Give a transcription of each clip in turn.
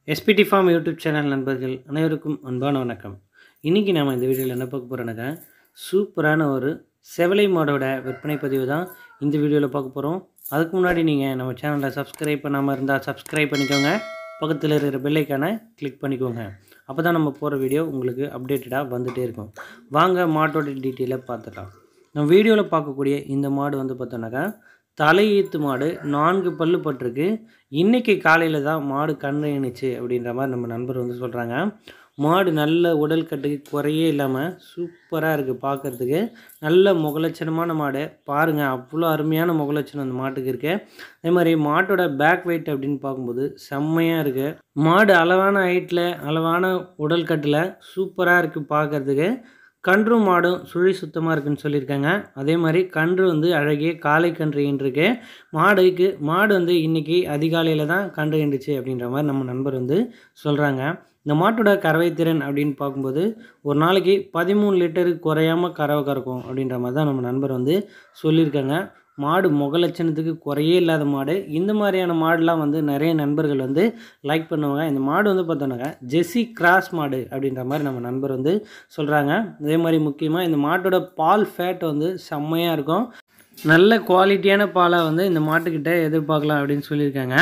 SPD form YouTube channel நண்பர்கள் அனைவருக்கும் அன்பான வணக்கம் இன்றைக்கி நாம் இந்த வீடியோவில் என்ன பார்க்க போகிறோன்னாக்கா சூப்பரான ஒரு செவலை மாடோட விற்பனை பதிவு தான் இந்த வீடியோவில் பார்க்க போகிறோம் அதுக்கு முன்னாடி நீங்கள் நம்ம சேனலை சப்ஸ்கிரைப் பண்ணாமல் இருந்தால் சப்ஸ்கிரைப் பண்ணிக்கோங்க பக்கத்தில் இருக்கிற பெல்லைக்கானை கிளிக் பண்ணிக்கோங்க அப்போ தான் நம்ம போகிற வீடியோ உங்களுக்கு அப்டேட்டடாக வந்துகிட்டே இருக்கும் வாங்க மாட்டோட டீட்டெயிலை பார்த்துக்கலாம் நம்ம வீடியோவில் பார்க்கக்கூடிய இந்த மாடு வந்து பார்த்தோன்னாக்கா தலையீத்து மாடு நான்கு பல்லு பட்டிருக்கு இன்றைக்கி காலையில் தான் மாடு கண்ணு இணைச்சு அப்படின்ற மாதிரி நம்ம நண்பர் வந்து சொல்கிறாங்க மாடு நல்ல உடல் கட்டுக்கு குறையே இல்லாமல் சூப்பராக இருக்குது பார்க்குறதுக்கு நல்ல முகலட்சணமான மாடு பாருங்கள் அவ்வளோ அருமையான முகலட்சணம் அந்த மாட்டுக்கு இருக்குது அதே மாதிரி மாட்டோட பேக் வெயிட் அப்படின்னு பார்க்கும்போது செம்மையாக இருக்குது மாடு அளவான ஹைட்டில் அளவான உடல் கட்டில் சூப்பராக இருக்குது பார்க்குறதுக்கு கன்று மாடும் சுழி சுத்தமாக இருக்குன்னு சொல்லியிருக்காங்க அதே மாதிரி கன்று வந்து அழகிய காளை கன்று ஈன்றிருக்கு மாடுக்கு மாடு வந்து இன்றைக்கி அதிகாலையில் தான் கன்று ஈண்டுச்சு அப்படின்ற மாதிரி நம்ம நண்பர் வந்து சொல்கிறாங்க இந்த மாட்டோட கறவை திறன் அப்படின்னு பார்க்கும்போது ஒரு நாளைக்கு பதிமூணு லிட்டருக்கு குறையாமல் கறவை கறக்கும் அப்படின்ற மாதிரி தான் நம்ம நண்பர் வந்து சொல்லியிருக்காங்க மாடு முகலட்சணத்துக்கு குறையே இல்லாத மாடு இந்த மாதிரியான மாடுலாம் வந்து நிறைய நண்பர்கள் வந்து லைக் பண்ணுவாங்க இந்த மாடு வந்து பார்த்தோன்னாக்கா ஜெஸ்ஸி கிராஸ் மாடு அப்படின்ற மாதிரி நம்ம நண்பர் வந்து சொல்கிறாங்க அதே மாதிரி முக்கியமாக இந்த மாட்டோட பால் ஃபேட் வந்து செம்மையாக இருக்கும் நல்ல குவாலிட்டியான பாலை வந்து இந்த மாட்டுக்கிட்ட எதிர்பார்க்கலாம் அப்படின்னு சொல்லியிருக்காங்க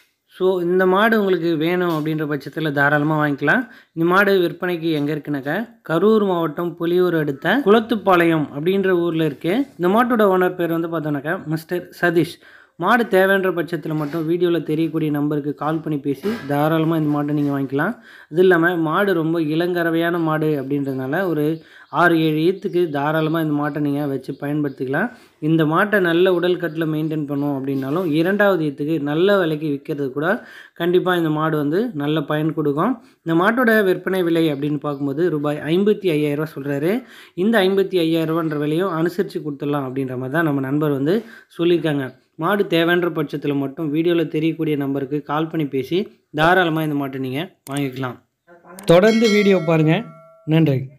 ஸோ இந்த மாடு உங்களுக்கு வேணும் அப்படின்ற பட்சத்தில் தாராளமாக வாங்கிக்கலாம் இந்த மாடு விற்பனைக்கு எங்கே இருக்குனாக்கா கரூர் மாவட்டம் புலியூர் அடுத்த குளத்துப்பாளையம் அப்படின்ற ஊரில் இருக்குது இந்த மாட்டோட ஓனர் பேர் வந்து பார்த்தோன்னாக்கா மிஸ்டர் சதீஷ் மாடு தேவைன்ற பட்சத்தில் மட்டும் வீடியோவில் தெரியக்கூடிய நம்பருக்கு கால் பண்ணி பேசி தாராளமாக இந்த மாட்டை நீங்கள் வாங்கிக்கலாம் அது இல்லாமல் மாடு ரொம்ப இளங்கறவையான மாடு அப்படின்றதுனால ஒரு ஆறு ஏழு ஈத்துக்கு தாராளமாக இந்த மாட்டை நீங்கள் வச்சு பயன்படுத்திக்கலாம் இந்த மாட்டை நல்ல உடல் கட்டில் மெயின்டைன் பண்ணும் அப்படின்னாலும் இரண்டாவது ஈத்துக்கு நல்ல விலைக்கு விற்கிறது கூட கண்டிப்பாக இந்த மாடு வந்து நல்ல பயன் கொடுக்கும் இந்த மாட்டோட விற்பனை விலை அப்படின்னு பார்க்கும்போது ரூபாய் ஐம்பத்தி ஐயாயிரரூவா சொல்கிறாரு இந்த ஐம்பத்தி ஐயாயிரரூவான்ற விலையும் அனுசரித்து கொடுத்துடலாம் அப்படின்ற மாதிரி தான் நம்ம நண்பர் வந்து சொல்லியிருக்காங்க மாடு தேவைன்ற பட்சத்தில் மட்டும் வீடியோவில் தெரியக்கூடிய நம்பருக்கு கால் பண்ணி பேசி தாராளமாக இந்த மாட்டை நீங்கள் வாங்கிக்கலாம் தொடர்ந்து வீடியோ பாருங்கள் நன்றி